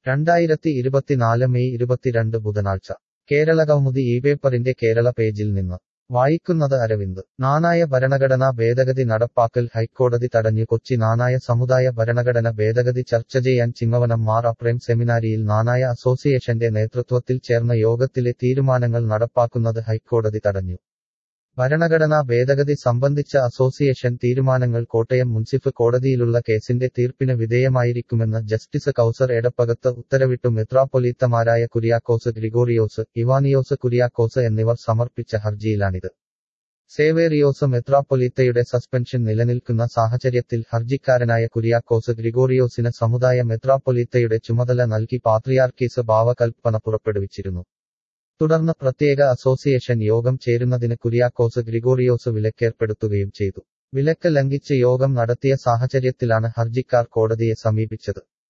രണ്ടായിരത്തി ഇരുപത്തിനാല് മെയ് ഇരുപത്തിരണ്ട് ബുധനാഴ്ച കേരള കൗമുദി ഈ പേപ്പറിന്റെ കേരള പേജിൽ നിന്ന് വായിക്കുന്നത് അരവിന്ദ് നാണായ ഭരണഘടനാ ഭേദഗതി നടപ്പാക്കൽ ഹൈക്കോടതി തടഞ്ഞു കൊച്ചി നാണായ സമുദായ ഭരണഘടന ഭേദഗതി ചർച്ച ചെയ്യാൻ ചിങ്ങവനം മാർ അപ്രേം സെമിനാരിയിൽ നാണായ അസോസിയേഷന്റെ നേതൃത്വത്തിൽ ചേർന്ന യോഗത്തിലെ തീരുമാനങ്ങൾ നടപ്പാക്കുന്നത് ഹൈക്കോടതി തടഞ്ഞു ഭരണഘടനാ ഭേദഗതി സംബന്ധിച്ച അസോസിയേഷൻ തീരുമാനങ്ങൾ കോട്ടയം മുൻസിഫ് കോടതിയിലുള്ള കേസിന്റെ തീർപ്പിന് വിധേയമായിരിക്കുമെന്ന് ജസ്റ്റിസ് കൌസർ എടപ്പകത്ത് ഉത്തരവിട്ടു മെത്രാപ്പൊലീത്തമാരായ കുര്യാക്കോസ് ഗ്രിഗോറിയോസ് ഇവാനിയോസ് കുര്യാക്കോസ് എന്നിവർ സമർപ്പിച്ച ഹർജിയിലാണിത് സേവേറിയോസ് മെത്രാപ്പൊലീത്തയുടെ സസ്പെൻഷൻ നിലനിൽക്കുന്ന സാഹചര്യത്തിൽ ഹർജിക്കാരനായ കുര്യാക്കോസ് ഗ്രിഗോറിയോസിന് സമുദായ മെത്രാപ്പൊലീത്തയുടെ ചുമതല നൽകി പാത്രിയാർക്കീസ് ഭാവകൽപ്പന പുറപ്പെടുവിച്ചിരുന്നു തുടർന്ന് പ്രത്യേക അസോസിയേഷൻ യോഗം ചേരുന്നതിന് കുര്യാക്കോസ് ഗ്രിഗോറിയോസ് വിലക്കേർപ്പെടുത്തുകയും ചെയ്തു വിലക്ക് ലംഘിച്ച് യോഗം നടത്തിയ സാഹചര്യത്തിലാണ് ഹർജിക്കാർ കോടതിയെ സമീപിച്ചത്